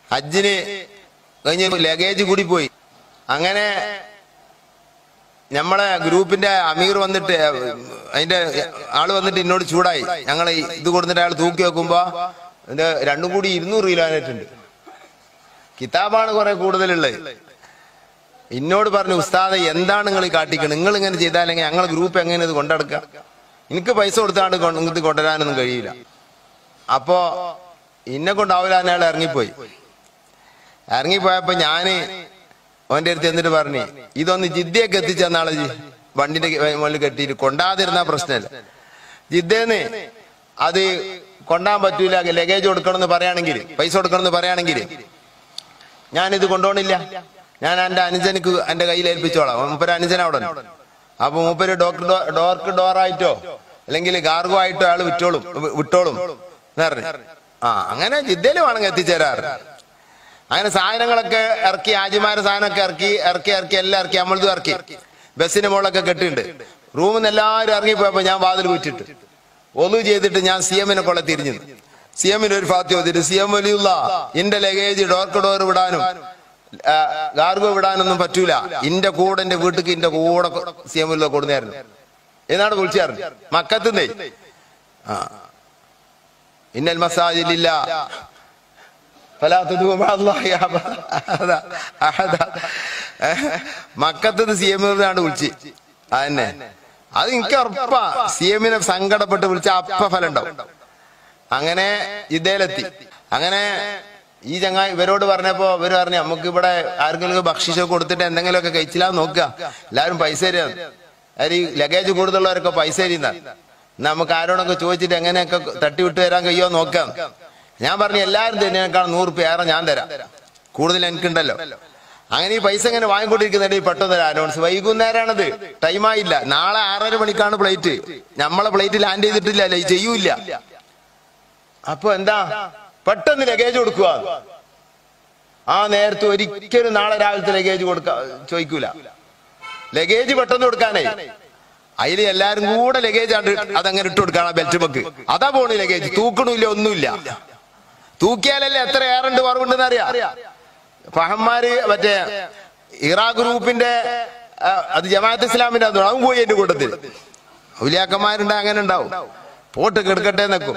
ഹജ്ജിന് കഴിഞ്ഞ ലഗേജ് കൂടി പോയി അങ്ങനെ നമ്മളെ ഗ്രൂപ്പിന്റെ അമീർ വന്നിട്ട് അതിന്റെ ആള് വന്നിട്ട് എന്നോട് ചൂടായി ഞങ്ങൾ ഇത് കൊടുത്തിട്ട് അയാൾ തൂക്കി വെക്കുമ്പോ ഇത് രണ്ടും കൂടി ഇരുന്നൂറ് കിലോനായിട്ടുണ്ട് കിതാബാണ് കുറെ കൂടുതലുള്ളത് എന്നോട് പറഞ്ഞു ഉസ്താദ് എന്താണ് നിങ്ങൾ കാട്ടിക്കണം നിങ്ങൾ ഇങ്ങനെ ചെയ്താലെങ്കിൽ ഞങ്ങൾ ഗ്രൂപ്പ് എങ്ങനെ ഇത് കൊണ്ടെടുക്കുക എനിക്ക് പൈസ കൊടുത്താണ്ട് കൊണ്ട് ഇത് കൊണ്ടുവരാനൊന്നും കഴിയില്ല അപ്പോ ഇന്നെ കൊണ്ടാവില്ല അയാൾ ഇറങ്ങിപ്പോയി ഇറങ്ങിപ്പോയപ്പോ ഞാന് ഓന്റെ അടുത്ത് എന്നിട്ട് പറഞ്ഞു ഇതൊന്ന് ജിദ്ദയൊക്കെ എത്തിച്ചെന്നാളെ വണ്ടിന്റെ മുകളിൽ കെട്ടിയിട്ട് കൊണ്ടാതിരുന്ന പ്രശ്നമല്ല ജിദ്ദേന്ന് അത് കൊണ്ടാൻ പറ്റൂല ലഗേജ് കൊടുക്കണം എന്ന് പറയുകയാണെങ്കിൽ പൈസ കൊടുക്കണം എന്ന് പറയുകയാണെങ്കിൽ ഞാനിത് കൊണ്ടുപോകണില്ല ഞാൻ എന്റെ അനുജനക്ക് എന്റെ കയ്യിൽ ഏൽപ്പിച്ചോളാം മൂപ്പര് അനുജൻ അവിടെ ഉണ്ട്. അപ്പൊ മൂപ്പര് ഡോക്ടർ ഡോർക്ക് ഡോറായിട്ടോ അല്ലെങ്കിൽ ഗാർഗോ ആയിട്ടോ അയാൾ വിറ്റോളും വി- വിട്ടോളും എന്ന് പറഞ്ഞു ആ അങ്ങനെ ജിദ്ദയില് വേണമെങ്കിൽ എത്തിച്ചേരാറ് അങ്ങനെ സാധനങ്ങളൊക്കെ ഇറക്കി ആജിമാരെ സാധനമൊക്കെ ഇറക്കി ഇറക്കി ഇറക്കി എല്ലാം ഇറക്കി നമ്മളതും ഇറക്കി ബസ്സിന്റെ മുകളിലൊക്കെ കെട്ടിണ്ട് റൂമിൽ നിന്ന് എല്ലാവരും ഇറങ്ങിപ്പോയപ്പോ ഞാൻ വാതിൽ കുറ്റിട്ട് ഒന്നു ചെയ്തിട്ട് ഞാൻ സി എമ്മിനെ കൊള്ള തിരിഞ്ഞു സി എമ്മിന് ഒരു ഫാത്തി വന്നിട്ട് സി എം വലിയുള്ള എന്റെ ലഗേജ് ഡോർക്ക് ഡോർ വിടാനും ആ, ഗാർഗോ വിടാനൊന്നും പറ്റൂല ഇന്റെ കൂടെ എന്റെ വീട്ടിക്ക് ഇന്റെ കൂടെ സി എം വലിയ കൊടുന്നായിരുന്നു എന്നാണ് വിളിച്ചായിരുന്നു മക്കത്തുന്നേ ആ ഇന്നൽ മസാജിലില്ല فلا تدعوا مع الله أحدا أحدا മക്കത്ത് സി എമ്മിനാണ് വിളിച്ച് അതന്നെ അത് എനിക്ക് ഉറപ്പാ സി എമ്മിനെ സങ്കടപ്പെട്ട് വിളിച്ച അപ്പ ഫലം ഉണ്ടാവും അങ്ങനെ ഇതേലെത്തി അങ്ങനെ ഈ ചങ്ങായി ഇവരോട് പറഞ്ഞപ്പോ ഇവര് പറഞ്ഞു നമുക്ക് ഇവിടെ ആർക്കെങ്കിലും ബക്ഷീഷൊക്കെ കൊടുത്തിട്ട് എന്തെങ്കിലുമൊക്കെ കഴിച്ചില്ല നോക്കുക എല്ലാവരും പൈസ തരാം അതായത് ഈ ലഗേജ് കൂടുതലുള്ളവരൊക്കെ പൈസ തരുന്ന നമുക്ക് ആരോടൊക്കെ ചോദിച്ചിട്ട് എങ്ങനെയൊക്കെ തട്ടിവിട്ട് തരാൻ കഴിയോ നോക്കാം ഞാൻ പറഞ്ഞു എല്ലാവരും തരുന്നതിനേക്കാൾ നൂറ് രൂപ ഏറെ ഞാൻ തരാം കൂടുതൽ എനിക്കുണ്ടല്ലോ അങ്ങനെ ഈ പൈസ ഇങ്ങനെ വാങ്ങിക്കൊണ്ടിരിക്കുന്നുണ്ട് പെട്ടെന്ന് ഒരു അനൗൺസ് വൈകുന്നേരമാണത് ടൈമായില്ല നാളെ ആറര മണിക്കാണ് ഫ്ലൈറ്റ് നമ്മളെ ഫ്ലൈറ്റ് ലാൻഡ് ചെയ്തിട്ടില്ല അല്ലേ ചെയ്യൂല അപ്പൊ എന്താ പെട്ടെന്ന് ലഗേജ് കൊടുക്കുക ആ നേരത്തെ ഒരിക്കലും നാളെ രാവിലത്തെ ലഗേജ് കൊടുക്ക ചോദിക്കൂല ലഗേജ് പെട്ടെന്ന് കൊടുക്കാനേ അതിൽ എല്ലാരും കൂടെ ലഗേജ് ആണ് അതങ്ങനെ ഇട്ട് കൊടുക്കണം ബെൽറ്റ് ബക്ക് അതാ പോണു ലഗേജ് തൂക്കണില്ല ഒന്നുമില്ല തൂക്കിയാലല്ലേ എത്ര ഏറുണ്ട് കുറവുണ്ടെന്ന് അറിയാം ഫഹന്മാര് മറ്റേ ഇറാ ഗ്രൂപ്പിന്റെ ആ, അത് ജമാഅത്ത് ഇസ്ലാമിന്റെ അത് അവൻ പോയി എന്റെ കൂട്ടത്തിൽ ഔലിയാക്കന്മാരുണ്ട് അങ്ങനെ ഉണ്ടാവും പോട്ട് കെടുക്കട്ടെ എന്നൊക്കെ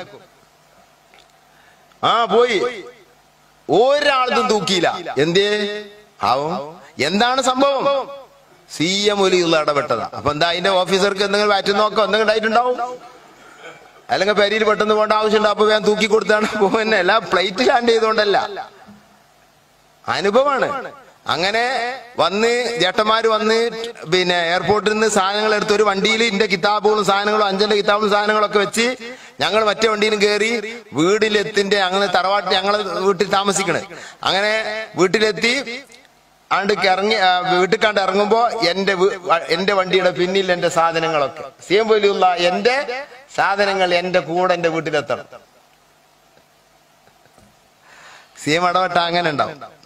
ആ പോയി ഒരാളതും തൂക്കിയില്ല എന്തേ ആവും എന്താണ് സംഭവം സി എം ഒലിയുള്ള ഇടപെട്ടതാ അപ്പൊ എന്താ അതിന്റെ ഓഫീസർക്ക് എന്തെങ്കിലും വാറ്റ് നോക്കോ എന്തെങ്കിലും ഉണ്ടായിട്ടുണ്ടാവും അല്ലെങ്കിൽ പെരിയിൽ പെട്ടെന്ന് പോകേണ്ട ആവശ്യമുണ്ട് അപ്പൊ ഞാൻ തൂക്കി കൊടുത്താണ് പോകുന്നെ അല്ല പ്ലേറ്റ് ലാൻഡ് ചെയ്തോണ്ടല്ല അനുഭവമാണ് അങ്ങനെ വന്ന് ജേട്ടന്മാര് വന്ന് പിന്നെ എയർപോർട്ടിൽ നിന്ന് സാധനങ്ങൾ എടുത്ത് ഒരു വണ്ടിയിൽ ഇന്റെ കിതാബുകളും സാധനങ്ങളും അഞ്ചന്റെ കിതാബും സാധനങ്ങളൊക്കെ വെച്ച് ഞങ്ങൾ മറ്റേ വണ്ടിയിലും കയറി വീട്ടിലെത്തിന്റെ അങ്ങനെ തറവാട്ട് ഞങ്ങൾ വീട്ടിൽ താമസിക്കണേ അങ്ങനെ വീട്ടിലെത്തി ആണ്ട് ഇറങ്ങി ആ, വീട്ടിൽ കണ്ട് ഇറങ്ങുമ്പോ എന്റെ വീ- വ- എന്റെ വണ്ടിയുടെ പിന്നിൽ എന്റെ സാധനങ്ങളൊക്കെ സിയം പോലുള്ള എന്റെ സാധനങ്ങൾ എന്റെ കൂടെ എന്റെ വീട്ടിലെത്തണം സിയം ഇടപെട്ട അങ്ങനെ ഉണ്ടാവും